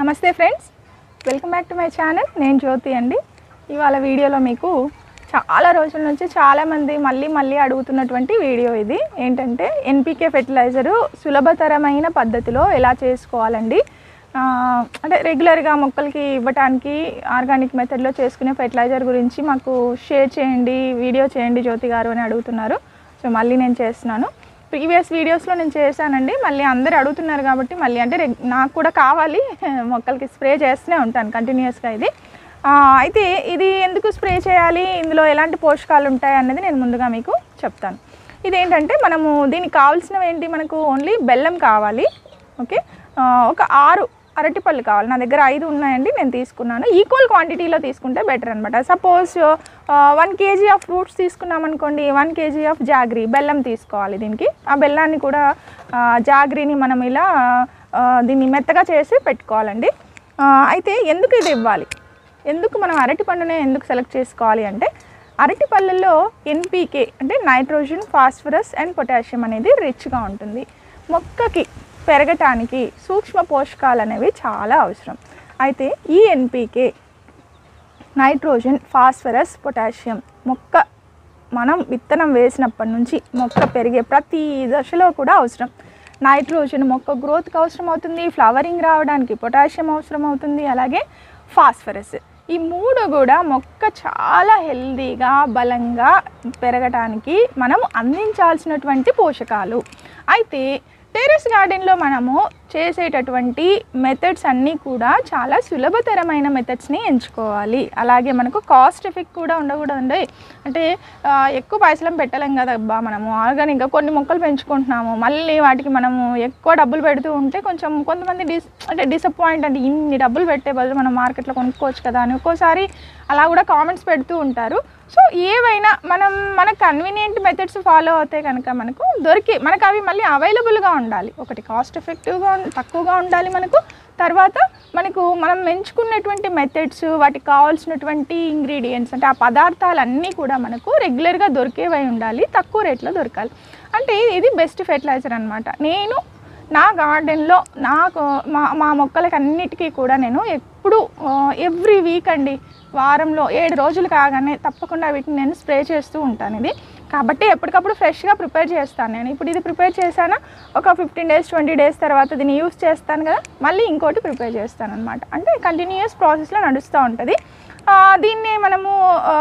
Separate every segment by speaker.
Speaker 1: నమస్తే friends welcome back to my channel నేను జ్యోతి అండి ఇవాళ వీడియోలో మీకు చాలా రోజుల నుంచి చాలామంది మళ్ళీ మళ్ళీ అడుగుతున్నటువంటి వీడియో ఇది ఏంటంటే ఎన్పికే ఫెర్టిలైజరు సులభతరమైన పద్ధతిలో ఎలా చేసుకోవాలండి ఆ, అంటే రెగ్యులర్గా మొక్కలకి ఇవ్వటానికి ఆర్గానిక్ మెథడ్లో చేసుకునే ఫెర్టిలైజర్ గురించి మాకు షేర్ చేయండి వీడియో చేయండి జ్యోతి గారు అని అడుగుతున్నారు సో మళ్ళీ నేను చేస్తున్నాను ప్రీవియస్ వీడియోస్లో నేను చేశానండి మళ్ళీ అందరు అడుగుతున్నారు కాబట్టి మళ్ళీ అంటే రెగ్- నాకు కూడా కావాలి మొక్కలకి స్ప్రే చేస్తూనే ఉంటాను కంటిన్యూస్గా ఇది ఆ, అయితే ఇది ఎందుకు స్ప్రే చేయాలి ఇందులో ఎలాంటి పోషకాలు ఉంటాయి అన్నది నేను ముందుగా మీకు చెప్తాను ఇదేంటంటే మనము దీనికి కావాల్సినవి ఏంటి మనకు ఓన్లీ బెల్లం కావాలి ఓకే ఆ, ఒక ఆరు అరటిపళ్ళు కావాలి నా దగ్గర ఐదు ఉన్నాయండి నేను తీసుకున్నాను ఈక్వల్ క్వాంటిటీలో తీసుకుంటే బెటర్ అనమాట suppose one KG of fruits తీసుకున్నాం అనుకోండి వన్ కేజీ ఆఫ్ జాగ్రీ బెల్లం తీసుకోవాలి దీనికి ఆ బెల్లాన్ని కూడా ఆ, జాగ్రీని మనం ఇలా ఆ, దీన్ని మెత్తగా చేసి పెట్టుకోవాలండి ఆ, అయితే ఎందుకు ఇది ఇవ్వాలి ఎందుకు మనం అరటి పండునే ఎందుకు సెలెక్ట్ చేసుకోవాలి అంటే అరటి పళ్ళల్లో ఎన్పీకే అంటే నైట్రోజన్ ఫాస్ఫరస్ అండ్ పొటాషియం అనేది రిచ్గా ఉంటుంది మొక్కకి పెరగటానికి సూక్ష్మ పోషకాలు అనేవి చాలా అవసరం అయితే ఈ ఎన్పీకే నైట్రోజన్ ఫాస్ఫరస్ పొటాషియం మొక్క మనం విత్తనం వేసినప్పటి నుంచి మొక్క పెరిగే ప్రతి దశలో కూడా అవసరం నైట్రోజన్ మొక్క గ్రోత్కి అవసరం అవుతుంది ఫ్లవరింగ్ రావడానికి పొటాషియం అవసరం అవుతుంది అలాగే ఫాస్ఫరస్ ఈ మూడు కూడా మొక్క చాలా హెల్దీగా బలంగా పెరగటానికి మనం అందించాల్సినటువంటి పోషకాలు అయితే టెరెస్ గార్డెన్లో మనము చేసేటటువంటి మెథడ్స్ అన్నీ కూడా చాలా సులభతరమైన మెథడ్స్ని ఎంచుకోవాలి అలాగే మనకు కాస్ట్ ఎఫెక్ట్ కూడా ఉండకూడదండి అంటే ఆ, ఎక్కువ పైసలం పెట్టలేం కదా అబ్బా మనము ఆర్గానిక్గా కొన్ని మొక్కలు పెంచుకుంటున్నాము మళ్ళీ వాటికి మనము ఎక్కువ డబ్బులు పెడుతూ ఉంటే కొంచెం కొంతమంది డిస్ అంటే డిసప్పాయింట్ అంటే ఇన్ని డబ్బులు పెట్టే బదులు మనం మార్కెట్లో కొనుక్కోవచ్చు కదా అని ఒక్కోసారి అలా కూడా కామెంట్స్ పెడుతూ ఉంటారు సో ఏవైనా మనం మన కన్వీనియంట్ మెథడ్స్ ఫాలో అవుతే కనుక మనకు దొరికి మనకు అవి మళ్ళీ అవైలబుల్గా ఉండాలి ఒకటి కాస్ట్ ఎఫెక్టివ్గా తక్కువగా ఉండాలి మనకు తర్వాత మనకు మనం ఎంచుకున్నటువంటి మెథడ్స్ వాటికి కావాల్సినటువంటి ఇంగ్రీడియంట్స్ అంటే ఆ పదార్థాలన్నీ కూడా మనకు రెగ్యులర్గా దొరికేవై ఉండాలి తక్కువ రేట్లో దొరకాలి అంటే ఇది బెస్ట్ ఫెర్టిలైజర్ అనమాట నేను నా గార్డెన్లో నాకు మా మా మొక్కలకి అన్నిటికీ కూడా నేను ఎప్పుడు ఎవ్రీ వీక్ అండి వారంలో ఏడు రోజులు కాగానే తప్పకుండా వీటిని నేను స్ప్రే చేస్తూ ఉంటాను ఇది కాబట్టి ఎప్పటికప్పుడు ఫ్రెష్గా ప్రిపేర్ చేస్తాను నేను ఇప్పుడు ఇది ప్రిపేర్ చేశాను ఒక ఫిఫ్టీన్ డేస్ ట్వంటీ డేస్ తర్వాత దీన్ని యూస్ చేస్తాను కదా మళ్ళీ ఇంకోటి ప్రిపేర్ చేస్తాను అనమాట అంటే కంటిన్యూస్ ప్రాసెస్లో నడుస్తూ ఉంటుంది ఆ, దీన్ని మనము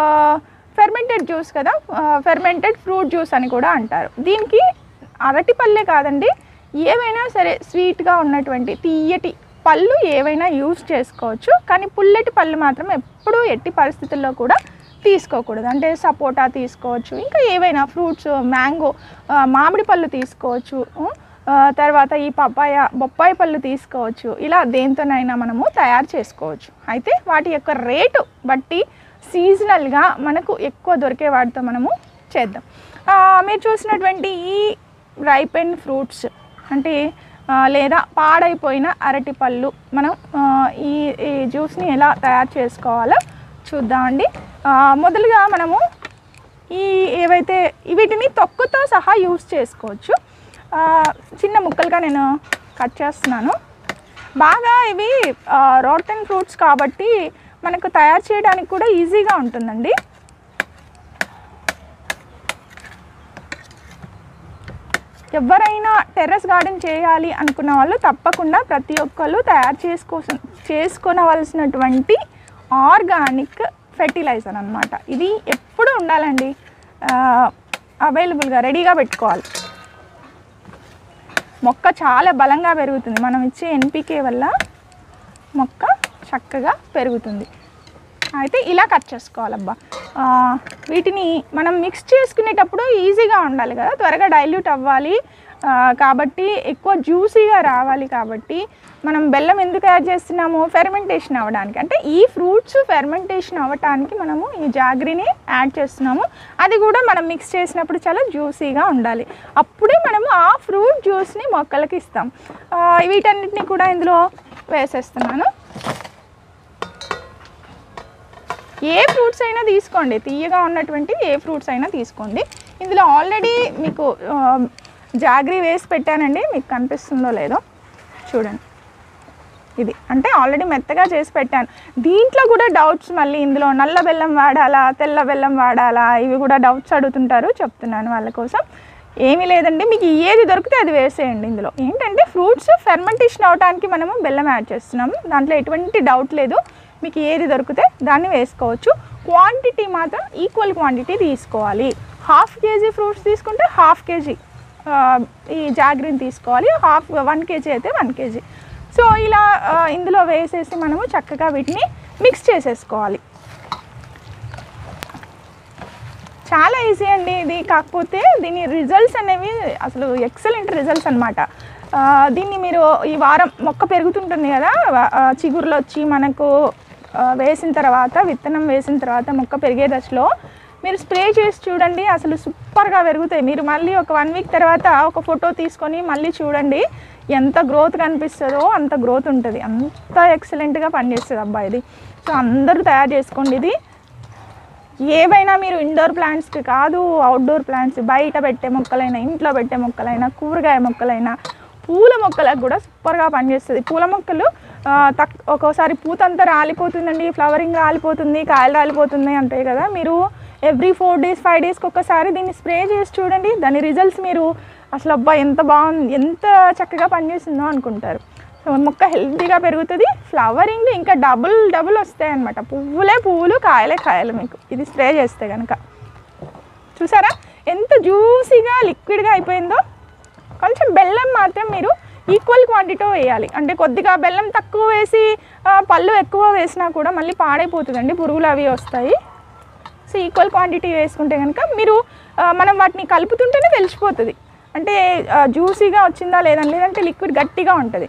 Speaker 1: ఫెర్మెంటెడ్ జ్యూస్ కదా ఫెర్మెంటెడ్ ఫ్రూట్ జ్యూస్ అని కూడా అంటారు దీనికి అరటి పళ్ళే కాదండి ఏవైనా సరే స్వీట్గా ఉన్నటువంటి తీయటి పళ్ళు ఏవైనా యూజ్ చేసుకోవచ్చు కానీ పుల్లటి పళ్ళు మాత్రం ఎప్పుడూ ఎట్టి పరిస్థితుల్లో కూడా తీసుకోకూడదు అంటే సపోటా తీసుకోవచ్చు ఇంకా ఏవైనా ఫ్రూట్స్ మ్యాంగో ఆ, మామిడి పళ్ళు తీసుకోవచ్చు ఆ, తర్వాత ఈ పపాయ బొప్పాయి పళ్ళు తీసుకోవచ్చు ఇలా దేంతోనైనా మనము తయారు చేసుకోవచ్చు అయితే వాటి యొక్క రేటు బట్టి సీజనల్గా మనకు ఎక్కువ దొరికే వాటితో మనము చేద్దాం ఆ, మీరు చూసినటువంటి ఈ రైపెన్ ఫ్రూట్స్ అంటే ఆ, లేదా పాడైపోయిన అరటి పళ్ళు మనం ఆ, ఈ ఈ జ్యూస్ని ఎలా తయారు చేసుకోవాలో చూద్దామండి ఆ, మొదలుగా మనము ఈ ఏవైతే వీటిని తొక్కుతో సహా యూస్ చేసుకోవచ్చు ఆ, చిన్న ముక్కలుగా నేను కట్ చేస్తున్నాను బాగా ఇవి రోటన్ ఫ్రూట్స్ కాబట్టి మనకు తయారు చేయడానికి కూడా ఈజీగా ఉంటుందండి ఎవరైనా టెర్రస్ గార్డెన్ చేయాలి అనుకున్న వాళ్ళు తప్పకుండా ప్రతి ఒక్కళ్ళు తయారు చేసుకో చేసుకోనవలసినటువంటి ఆర్గానిక్ ఫెర్టిలైజర్ అనమాట ఇది ఎప్పుడు ఉండాలండి అవైలబుల్గా రెడీగా పెట్టుకోవాలి మొక్క చాలా బలంగా పెరుగుతుంది మనం ఇచ్చే ఎన్పికే వల్ల మొక్క చక్కగా పెరుగుతుంది అయితే ఇలా కట్ చేసుకోవాలబ్బా ఆ, వీటిని మనం మిక్స్ చేసుకునేటప్పుడు ఈజీగా ఉండాలి కదా త్వరగా డైల్యూట్ అవ్వాలి ఆ, కాబట్టి ఎక్కువ జ్యూసీగా రావాలి కాబట్టి మనం బెల్లం ఎందుకు యాడ్ చేస్తున్నాము ఫెర్మెంటేషన్ అవ్వడానికి అంటే ఈ ఫ్రూట్స్ ఫెర్మెంటేషన్ అవ్వటానికి మనము ఈ జాగ్రీని యాడ్ చేస్తున్నాము అది కూడా మనం మిక్స్ చేసినప్పుడు చాలా జ్యూసీగా ఉండాలి అప్పుడే మనము ఆ ఫ్రూట్ జ్యూస్ని మొక్కలకి ఇస్తాం ఆ, వీటన్నిటిని కూడా ఇందులో వేసేస్తున్నాను ఏ ఫ్రూట్స్ అయినా తీసుకోండి తీయగా ఉన్నటువంటి ఏ ఫ్రూట్స్ అయినా తీసుకోండి ఇందులో ఆల్రెడీ మీకు ఆ, జాగ్రీ వేసి పెట్టానండి మీకు కనిపిస్తుందో లేదో చూడండి ఇది అంటే ఆల్రెడీ మెత్తగా చేసి పెట్టాను దీంట్లో కూడా డౌట్స్ మళ్ళీ ఇందులో నల్ల బెల్లం వాడాలా తెల్ల బెల్లం వాడాలా ఇవి కూడా డౌట్స్ అడుగుతుంటారు చెప్తున్నాను వాళ్ళ కోసం ఏమీ లేదండి మీకు ఏది దొరికితే అది వేసేయండి ఇందులో ఏంటంటే ఫ్రూట్స్ ఫెర్మెంటేషన్ అవడానికి మనము బెల్లం యాడ్ చేస్తున్నాము దాంట్లో ఎటువంటి డౌట్ లేదు మీకు ఏది దొరికితే దాన్ని వేసుకోవచ్చు క్వాంటిటీ మాత్రం ఈక్వల్ క్వాంటిటీ తీసుకోవాలి హాఫ్ కేజీ ఫ్రూట్స్ తీసుకుంటే హాఫ్ కేజీ ఆ, ఈ జాగ్రీన్ తీసుకోవాలి హాఫ్ వన్ కేజీ అయితే వన్ కేజీ సో ఇలా ఆ, ఇందులో వేసేసి మనము చక్కగా వీటిని మిక్స్ చేసేసుకోవాలి చాలా ఈజీ అండి ఇది కాకపోతే దీని రిజల్ట్స్ అనేవి అసలు ఎక్సలెంట్ రిజల్ట్స్ అనమాట దీన్ని మీరు ఈ వారం మొక్క పెరుగుతుంటుంది కదా ఆ, చిగుర్లు వచ్చి మనకు ఆ, వేసిన తర్వాత విత్తనం వేసిన తర్వాత మొక్క పెరిగే దశలో మీరు స్ప్రే చేసి చూడండి అసలు సూపర్గా పెరుగుతాయి మీరు మళ్ళీ ఒక వన్ వీక్ తర్వాత ఒక ఫోటో తీసుకొని మళ్ళీ చూడండి ఎంత గ్రోత్ కనిపిస్తుందో అంత గ్రోత్ ఉంటుంది అంత ఎక్సలెంట్గా పనిచేస్తుంది అబ్బా ఇది సో అందరూ తయారు చేసుకోండి ఇది ఏవైనా మీరు ఇండోర్ ప్లాంట్స్కి కాదు అవుట్డోర్ ప్లాంట్స్ బయట పెట్టే మొక్కలైనా ఇంట్లో పెట్టే మొక్కలైనా కూరగాయ మొక్కలైనా పూల మొక్కలకు కూడా సూపర్గా పనిచేస్తుంది పూల మొక్కలు ఆ, తక్ ఒక్కోసారి పూత అంతా రాలిపోతుందండి ఫ్లవరింగ్ రాలిపోతుంది కాయలు రాలిపోతుంది అంటాయి కదా మీరు ఎవ్రీ ఫోర్ డేస్ ఫైవ్ డేస్కి ఒక్కసారి దీన్ని స్ప్రే చేసి చూడండి దాని రిజల్ట్స్ మీరు అసలు అబ్బా ఎంత బాగుంది ఎంత చక్కగా పనిచేసిందో అనుకుంటారు సో మొక్క హెల్తీగా పెరుగుతుంది ఫ్లవరింగ్ ఇంకా డబుల్ డబుల్ వస్తాయి అనమాట పువ్వులే పువ్వులు కాయలే కాయలు మీకు ఇది స్ప్రే చేస్తే కనుక చూసారా ఎంత జ్యూసీగా లిక్విడ్గా అయిపోయిందో కొంచెం బెల్లం మాత్రం మీరు ఈక్వల్ క్వాంటిటీ వేయాలి అంటే కొద్దిగా బెల్లం తక్కువ వేసి ఆ, పళ్ళు ఎక్కువ వేసినా కూడా మళ్ళీ పాడైపోతుందండి పురుగులు అవి వస్తాయి సో ఈక్వల్ క్వాంటిటీ వేసుకుంటే కనుక మీరు ఆ, మనం వాటిని కలుపుతుంటేనే తెలిసిపోతుంది అంటే ఆ, జ్యూసీగా వచ్చిందా లేదని లేదంటే లిక్విడ్ గట్టిగా ఉంటుంది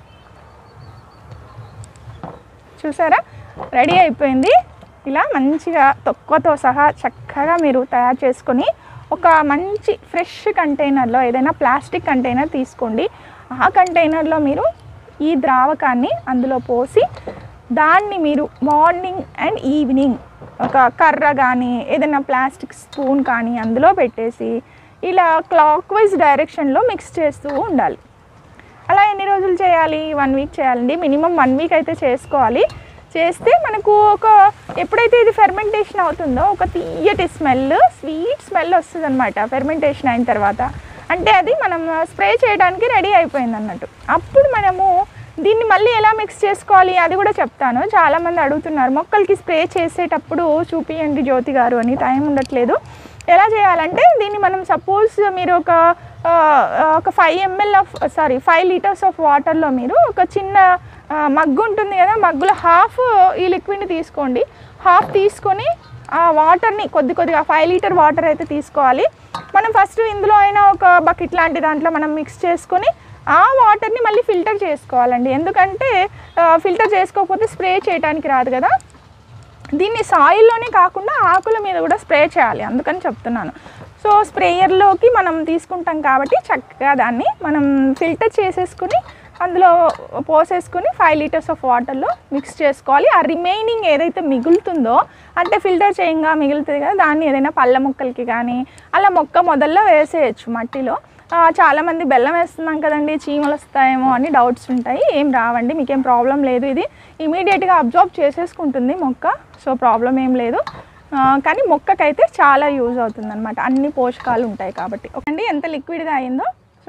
Speaker 1: చూసారా రెడీ అయిపోయింది ఇలా మంచిగా తొక్కతో సహా చక్కగా మీరు తయారు చేసుకొని ఒక మంచి ఫ్రెష్ కంటైనర్లో ఏదైనా ప్లాస్టిక్ కంటైనర్ తీసుకోండి ఆ కంటైనర్లో మీరు ఈ ద్రావకాన్ని అందులో పోసి దాన్ని మీరు మార్నింగ్ అండ్ ఈవినింగ్ ఒక కర్ర కానీ ఏదైనా ప్లాస్టిక్ స్పూన్ కానీ అందులో పెట్టేసి ఇలా క్లాక్ వైజ్ డైరెక్షన్లో మిక్స్ చేస్తూ ఉండాలి అలా ఎన్ని రోజులు చేయాలి వన్ వీక్ చేయాలండి మినిమం వన్ వీక్ అయితే చేసుకోవాలి చేస్తే మనకు ఒక ఎప్పుడైతే ఇది ఫెర్మెంటేషన్ అవుతుందో ఒక తీయటి స్మెల్ స్వీట్ స్మెల్ వస్తుంది అనమాట ఫెర్మెంటేషన్ అయిన తర్వాత అంటే అది మనం స్ప్రే చేయడానికి రెడీ అయిపోయింది అన్నట్టు అప్పుడు మనము దీన్ని మళ్ళీ ఎలా మిక్స్ చేసుకోవాలి అది కూడా చెప్తాను చాలామంది అడుగుతున్నారు మొక్కలకి స్ప్రే చేసేటప్పుడు చూపియండి జ్యోతి గారు అని టైం ఉండట్లేదు ఎలా చేయాలంటే దీన్ని మనం సపోజ్ మీరు ఒక ఆ, ఒక five ML of sorry five litres of వాటర్లో మీరు ఒక చిన్న ఆ, మగ్గు ఉంటుంది కదా మగ్గులో హాఫ్ ఈ లిక్విడ్ని తీసుకోండి హాఫ్ తీసుకొని ఆ వాటర్ని కొద్ది కొద్దిగా ఫైవ్ లీటర్ వాటర్ అయితే తీసుకోవాలి మనం ఫస్ట్ ఇందులో అయినా ఒక బకెట్ లాంటి దాంట్లో మనం మిక్స్ చేసుకొని ఆ వాటర్ని మళ్ళీ ఫిల్టర్ చేసుకోవాలండి ఎందుకంటే ఫిల్టర్ చేసుకోకపోతే స్ప్రే చేయడానికి రాదు కదా దీన్ని సాయిల్లోనే కాకుండా ఆకుల మీద కూడా స్ప్రే చేయాలి అందుకని చెప్తున్నాను సో స్ప్రేయర్లోకి మనం తీసుకుంటాం కాబట్టి చక్కగా దాన్ని మనం ఫిల్టర్ చేసేసుకుని అందులో పోసేసుకుని ఫైవ్ లీటర్స్ ఆఫ్ వాటర్లో మిక్స్ చేసుకోవాలి ఆ రిమైనింగ్ ఏదైతే మిగులుతుందో అంటే ఫిల్టర్ చేయంగా మిగులుతుంది కదా దాన్ని ఏదైనా పళ్ళ మొక్కలకి కానీ అలా మొక్క మొదల్లో వేసేయచ్చు మట్టిలో ఆ, చాలామంది బెల్లం వేస్తున్నాం కదండి చీమలు వస్తాయేమో అని డౌట్స్ ఉంటాయి ఏం రావండి మీకేం ప్రాబ్లం లేదు ఇది ఇమీడియట్గా అబ్జర్వ్ చేసేసుకుంటుంది మొక్క సో ప్రాబ్లం ఏం లేదు ఆ, కానీ మొక్కకైతే చాలా యూజ్ అవుతుంది అనమాట అన్ని పోషకాలు ఉంటాయి కాబట్టి ఓకే ఎంత లిక్విడ్గా అయిందో సో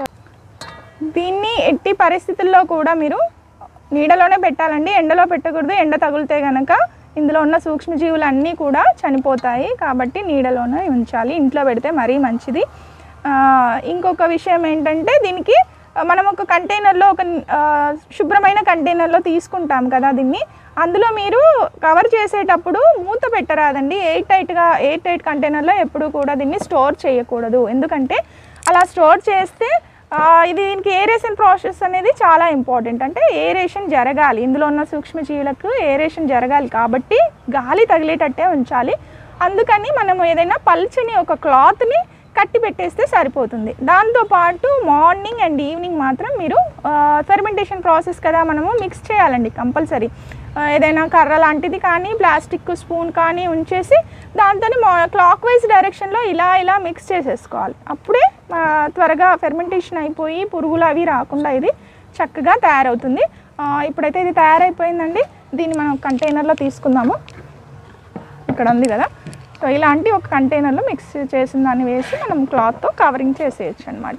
Speaker 1: దీన్ని ఎట్టి పరిస్థితుల్లో కూడా మీరు నీడలోనే పెట్టాలండి ఎండలో పెట్టకూడదు ఎండ తగిలితే కనుక ఇందులో ఉన్న సూక్ష్మజీవులు అన్నీ కూడా చనిపోతాయి కాబట్టి నీడలోనే ఉంచాలి ఇంట్లో పెడితే మరీ మంచిది ఆ, ఇంకొక విషయం ఏంటంటే దీనికి ఆ, మనం ఒక కంటైనర్లో ఒక ఆ, శుభ్రమైన కంటైనర్లో తీసుకుంటాం కదా దీన్ని అందులో మీరు కవర్ చేసేటప్పుడు మూత పెట్టరాదండి ఎయిట్ టైట్గా ఎయిట్ టైట్ కంటైనర్లో ఎప్పుడు కూడా దీన్ని స్టోర్ చేయకూడదు ఎందుకంటే అలా స్టోర్ చేస్తే ఆ, ఇది దీనికి ఏరేషన్ ప్రాసెస్ అనేది చాలా ఇంపార్టెంట్ అంటే ఏరేషన్ జరగాలి ఇందులో ఉన్న సూక్ష్మజీవులకు ఏరేషన్ జరగాలి కాబట్టి గాలి తగిలేటట్టే ఉంచాలి అందుకని మనం ఏదైనా పల్చని ఒక క్లాత్ని కట్టి పెట్టేస్తే సరిపోతుంది దాంతోపాటు మార్నింగ్ అండ్ ఈవినింగ్ మాత్రం మీరు ఫెర్మెంటేషన్ ప్రాసెస్ కదా మనము మిక్స్ చేయాలండి కంపల్సరీ ఏదైనా కర్ర లాంటిది కానీ ప్లాస్టిక్ స్పూన్ కానీ ఉంచేసి దాంతో క్లాక్ వైజ్ డైరెక్షన్లో ఇలా ఇలా మిక్స్ చేసేసుకోవాలి అప్పుడే ఆ, త్వరగా ఫెర్మెంటేషన్ అయిపోయి పురుగులు అవి రాకుండా ఇది చక్కగా తయారవుతుంది ఆ, ఇప్పుడైతే ఇది తయారైపోయిందండి దీన్ని మనం కంటైనర్లో తీసుకుందాము ఇక్కడ ఉంది కదా సో ఇలాంటి ఒక కంటైనర్లో మిక్స్ చేసిన దాన్ని వేసి మనం క్లాత్తో కవరింగ్ చేసేయచ్చు అనమాట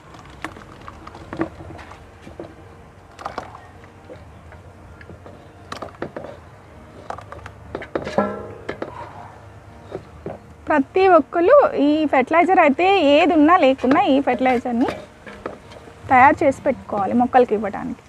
Speaker 1: ప్రతి ఒక్కరు ఈ ఫెర్టిలైజర్ అయితే ఏది ఉన్నా లేకున్నా ఈ ఫెర్టిలైజర్ని తయారు చేసి పెట్టుకోవాలి మొక్కలకి ఇవ్వడానికి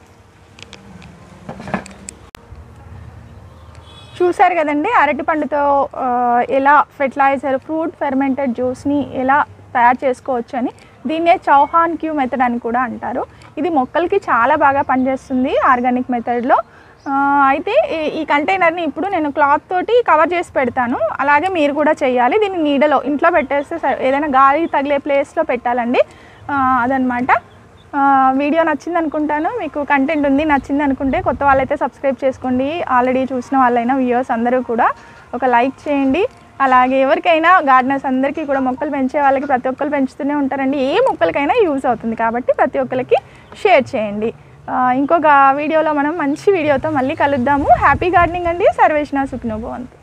Speaker 1: చూసారు కదండి అరటిపండుతో ఆ, ఎలా ఫెర్టిలైజర్ ఫ్రూట్ ఫెర్మెంటెడ్ జ్యూస్ని ఎలా తయారు చేసుకోవచ్చు అని దీన్నే చౌహాన్ క్యూ మెథడ్ అని కూడా అంటారు ఇది మొక్కలకి చాలా బాగా పనిచేస్తుంది ఆర్గానిక్ మెథడ్లో ఆ, అయితే ఈ- ఈ కంటైనర్ని ఇప్పుడు నేను క్లాత్ తోటి కవర్ చేసి పెడతాను అలాగే మీరు కూడా చేయాలి దీన్ని నీడలో ఇంట్లో పెట్టేస్తే సరి- ఏదైనా గాలి తగిలే ప్లేస్లో పెట్టాలండి ఆ, అదనమాట ఆ, వీడియో నచ్చింది అనుకుంటాను మీకు కంటెంట్ ఉంది నచ్చింది అనుకుంటే కొత్త వాళ్ళైతే సబ్స్క్రైబ్ చేసుకోండి ఆల్రెడీ చూసిన వాళ్ళైనా వ్యూవర్స్ అందరూ కూడా ఒక లైక్ చేయండి అలాగే ఎవరికైనా గార్డెనర్స్ అందరికీ కూడా మొక్కలు పెంచే వాళ్ళకి ప్రతి ఒక్కరు పెంచుతూనే ఉంటారండి ఏ మొక్కలకైనా యూజ్ అవుతుంది కాబట్టి ప్రతి ఒక్కరికి షేర్ చేయండి ఆ, ఇంకొక వీడియోలో మనం మంచి వీడియోతో మళ్ళీ కలుద్దాము హ్యాపీ గార్డెనింగ్ అండి సర్వేషణ సుఖినోభవంతు